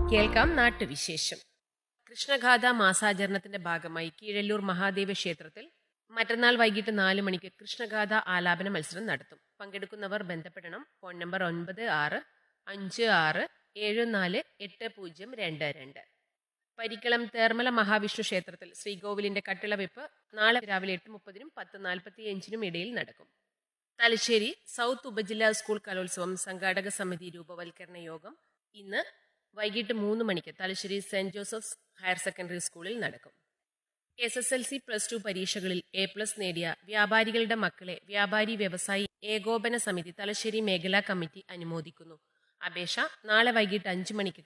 കേൾക്കാം നാട്ടുവിശേഷം കൃഷ്ണഗാഥ മാസാചരണത്തിന്റെ ഭാഗമായി കീഴല്ലൂർ മഹാദേവ ക്ഷേത്രത്തിൽ മറ്റന്നാൾ വൈകിട്ട് നാല് മണിക്ക് കൃഷ്ണഗാഥ ആലാപന മത്സരം നടത്തും പങ്കെടുക്കുന്നവർ ബന്ധപ്പെടണം ഫോൺ നമ്പർ ഒൻപത് ആറ് അഞ്ച് ആറ് ഏഴ് നാല് എട്ട് പൂജ്യം രണ്ട് രണ്ട് പരിക്കളം തേർമല മഹാവിഷ്ണു ക്ഷേത്രത്തിൽ ശ്രീകോവിലിന്റെ കട്ടിളവെപ്പ് നാളെ രാവിലെ എട്ട് മുപ്പതിനും പത്ത് നാൽപ്പത്തിയഞ്ചിനും ഇടയിൽ നടക്കും തലശ്ശേരി സൗത്ത് ഉപജില്ലാ സ്കൂൾ കലോത്സവം സംഘാടക സമിതി രൂപവൽക്കരണ യോഗം ഇന്ന് വൈകിട്ട് മൂന്ന് മണിക്ക് Thalassery saint Joseph's higher secondary സ്കൂളിൽ നടക്കും S S L C plus two പരീക്ഷകളിൽ എ പ്ലസ് നേടിയ വ്യാപാരികളുടെ മക്കളെ വ്യാപാരി വ്യവസായി ഏകോപന സമിതി തലശ്ശേരി മേഖലാ കമ്മിറ്റി അനുമോദിക്കുന്നു അപേക്ഷ നാളെ വൈകിട്ട് അഞ്ച് മണിക്ക്